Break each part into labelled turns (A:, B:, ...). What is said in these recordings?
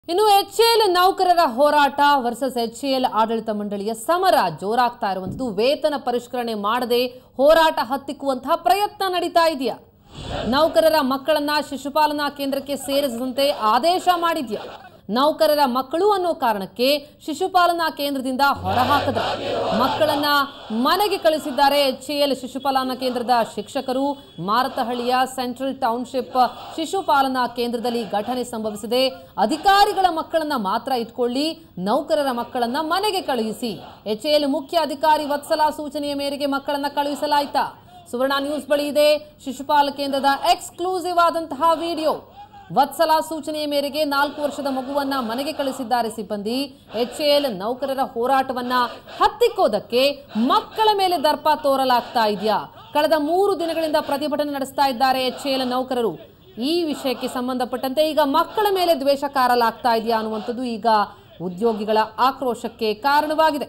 A: ಇನ್ನು ಎಚ್ಎಎಲ್ ನೌಕರರ ಹೋರಾಟ ವರ್ಸಸ್ ಎಚ್ಎಎಲ್ ಆಡಳಿತ ಮಂಡಳಿಯ ಸಮರ ಜೋರಾಗ್ತಾ ಇರುವಂಥದ್ದು ವೇತನ ಪರಿಷ್ಕರಣೆ ಮಾಡದೆ ಹೋರಾಟ ಹತ್ತಿಕ್ಕುವಂತಹ ಪ್ರಯತ್ನ ನಡೀತಾ ಇದೆಯಾ ನೌಕರರ ಮಕ್ಕಳನ್ನ ಶಿಶುಪಾಲನಾ ಕೇಂದ್ರಕ್ಕೆ ಸೇರಿಸದಂತೆ ಆದೇಶ ಮಾಡಿದ್ಯಾ ನೌಕರರ ಮಕ್ಕಳು ಅನ್ನೋ ಕಾರಣಕ್ಕೆ ಶಿಶುಪಾಲನಾ ಕೇಂದ್ರದಿಂದ ಹೊರಹಾಕದ ಮಕ್ಕಳನ್ನ ಮನೆಗೆ ಕಳಿಸಿದ್ದಾರೆ ಎಚ್ಎಎಲ್ ಶಿಶುಪಾಲನಾ ಕೇಂದ್ರದ ಶಿಕ್ಷಕರು ಮಾರತಹಳ್ಳಿಯ ಸೆಂಟ್ರಲ್ ಟೌನ್ಶಿಪ್ ಶಿಶುಪಾಲನಾ ಕೇಂದ್ರದಲ್ಲಿ ಘಟನೆ ಸಂಭವಿಸಿದೆ ಅಧಿಕಾರಿಗಳ ಮಕ್ಕಳನ್ನ ಮಾತ್ರ ಇಟ್ಕೊಳ್ಳಿ ನೌಕರರ ಮಕ್ಕಳನ್ನ ಮನೆಗೆ ಕಳುಹಿಸಿ ಎಚ್ಎಎಲ್ ಮುಖ್ಯ ಅಧಿಕಾರಿ ವತ್ಸಲ ಸೂಚನೆಯ ಮೇರೆಗೆ ಮಕ್ಕಳನ್ನ ಕಳುಹಿಸಲಾಯ್ತಾ ಸುವರ್ಣ ನ್ಯೂಸ್ ಬಳಿ ಇದೆ ಶಿಶುಪಾಲ ಕೇಂದ್ರದ ಎಕ್ಸ್ಕ್ಲೂಸಿವ್ ಆದಂತಹ ವಿಡಿಯೋ ವತ್ಸಲ ಸೂಚನೆಯ ಮೇರೆಗೆ ನಾಲ್ಕು ವರ್ಷದ ಮಗುವನ್ನ ಮನೆಗೆ ಕಳಿಸಿದ್ದಾರೆ ಸಿಬ್ಬಂದಿ ಎಚ್ಎಎಲ್ ನೌಕರರ ಹೋರಾಟವನ್ನ ಹತ್ತಿಕ್ಕೋದಕ್ಕೆ ಮಕ್ಕಳ ಮೇಲೆ ದರ್ಪ ತೋರಲಾಗ್ತಾ ಇದೆಯಾ ಕಳೆದ ಮೂರು ದಿನಗಳಿಂದ ಪ್ರತಿಭಟನೆ ನಡೆಸ್ತಾ ಇದ್ದಾರೆ ಎಚ್ಎಎಲ್ ನೌಕರರು ಈ ವಿಷಯಕ್ಕೆ ಸಂಬಂಧಪಟ್ಟಂತೆ ಈಗ ಮಕ್ಕಳ ಮೇಲೆ ದ್ವೇಷ ಕಾರಲಾಗ್ತಾ ಇದೆಯಾ ಅನ್ನುವಂಥದ್ದು ಈಗ ಉದ್ಯೋಗಿಗಳ ಆಕ್ರೋಶಕ್ಕೆ ಕಾರಣವಾಗಿದೆ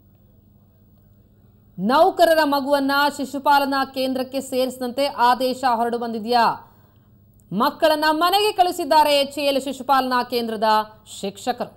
A: ನೌಕರರ ಮಗುವನ್ನ ಶಿಶುಪಾಲನಾ ಕೇಂದ್ರಕ್ಕೆ ಸೇರಿಸಿದಂತೆ ಆದೇಶ ಹೊರಡು ಬಂದಿದೆಯಾ ಮಕ್ಕಳನ್ನ ಮನೆಗೆ ಕಳಿಸಿದ್ದಾರೆ ಎಚ್ಎಎಲ್ ಶಿಶುಪಾಲನಾ ಕೇಂದ್ರದ ಶಿಕ್ಷಕರು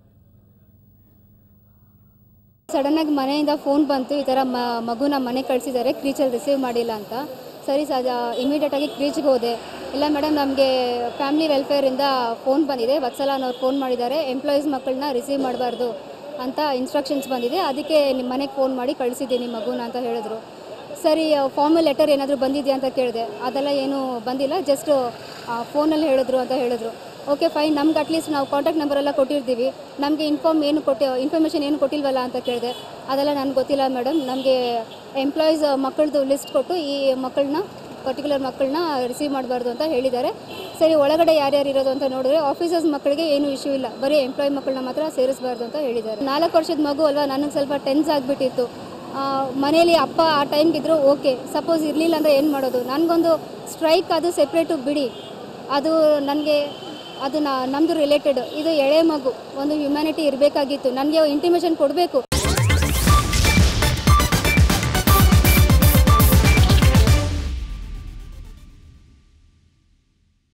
B: ಸಡನ್ನಾಗಿ ಮನೆಯಿಂದ ಫೋನ್ ಬಂತು ಈ ಥರ ಮ ಮಗುನ ಮನೆ ಕಳಿಸಿದ್ದಾರೆ ಕ್ರೀಚಲ್ಲಿ ರಿಸೀವ್ ಮಾಡಿಲ್ಲ ಅಂತ ಸರಿ ಸರ್ ಇಮಿಡಿಯೇಟಾಗಿ ಕ್ರೀಚ್ಗೆ ಹೋದೆ ಇಲ್ಲ ಮೇಡಮ್ ನಮಗೆ ಫ್ಯಾಮಿಲಿ ವೆಲ್ಫೇರಿಂದ ಫೋನ್ ಬಂದಿದೆ ವತ್ಸಲ ಅನ್ನೋರು ಫೋನ್ ಮಾಡಿದ್ದಾರೆ ಎಂಪ್ಲಾಯೀಸ್ ಮಕ್ಕಳನ್ನ ರಿಸೀವ್ ಮಾಡಬಾರ್ದು ಅಂತ ಇನ್ಸ್ಟ್ರಕ್ಷನ್ಸ್ ಬಂದಿದೆ ಅದಕ್ಕೆ ನಿಮ್ಮ ಮನೆಗೆ ಫೋನ್ ಮಾಡಿ ಕಳಿಸಿದ್ದೀನಿ ಮಗುನ ಅಂತ ಹೇಳಿದ್ರು ಸರಿ ಫಾರ್ಮಲ್ ಲೆಟರ್ ಏನಾದರೂ ಬಂದಿದೆಯಾ ಅಂತ ಕೇಳಿದೆ ಅದೆಲ್ಲ ಏನೂ ಬಂದಿಲ್ಲ ಜಸ್ಟ್ ಫೋನಲ್ಲಿ ಹೇಳಿದ್ರು ಅಂತ ಹೇಳಿದ್ರು ಓಕೆ ಫೈನ್ ನಮ್ಗೆ ಅಟ್ಲೀಸ್ಟ್ ನಾವು ಕಾಂಟ್ಯಾಕ್ಟ್ ನಂಬರ್ ಎಲ್ಲ ಕೊಟ್ಟಿರ್ತೀವಿ ನಮಗೆ ಇನ್ಫಾರ್ಮ್ ಏನು ಕೊಟ್ಟು ಇನ್ಫಾರ್ಮೇಷನ್ ಏನು ಕೊಟ್ಟಿಲ್ವಲ್ಲ ಅಂತ ಕೇಳಿದೆ ಅದೆಲ್ಲ ನನಗೆ ಗೊತ್ತಿಲ್ಲ ಮೇಡಮ್ ನಮಗೆ ಎಂಪ್ಲಾಯೀಸ್ ಮಕ್ಕಳದು ಲಿಸ್ಟ್ ಕೊಟ್ಟು ಈ ಮಕ್ಕಳನ್ನ ಪರ್ಟಿಕ್ಯುಲರ್ ಮಕ್ಕಳನ್ನ ರಿಸೀವ್ ಮಾಡಬಾರ್ದು ಅಂತ ಹೇಳಿದ್ದಾರೆ ಸರಿ ಒಳಗಡೆ ಯಾರ್ಯಾರು ಇರೋದು ಅಂತ ನೋಡಿದ್ರೆ ಆಫೀಸರ್ಸ್ ಮಕ್ಕಳಿಗೆ ಏನು ಇಶ್ಯೂ ಇಲ್ಲ ಬರೀ ಎಂಪ್ಲಾಯ್ ಮಕ್ಕಳನ್ನ ಮಾತ್ರ ಸೇರಿಸಬಾರ್ದು ಅಂತ ಹೇಳಿದ್ದಾರೆ ನಾಲ್ಕು ವರ್ಷದ ಮಗು ಅಲ್ವಾ ನನಗೆ ಸ್ವಲ್ಪ ಟೆನ್ಸ್ ಆಗಿಬಿಟ್ಟಿತ್ತು ಮನೇಲಿ ಅಪ್ಪ ಆ ಟೈಮ್ಗಿದ್ರು ಓಕೆ ಸಪೋಸ್ ಇರಲಿಲ್ಲ ಅಂದರೆ ಏನು ಮಾಡೋದು ನನಗೊಂದು ಸ್ಟ್ರೈಕ್ ಅದು ಸೆಪ್ರೇಟು ಬಿಡಿ ಅದು ನನಗೆ ಅದು ನಾ ನಮ್ಮದು ರಿಲೇಟೆಡ್ ಇದು ಎಳೆ ಮಗು ಒಂದು ಹ್ಯುಮ್ಯಾನಿಟಿ ಇರಬೇಕಾಗಿತ್ತು ನನಗೆ ಇಂಟಿಮೇಷನ್ ಕೊಡಬೇಕು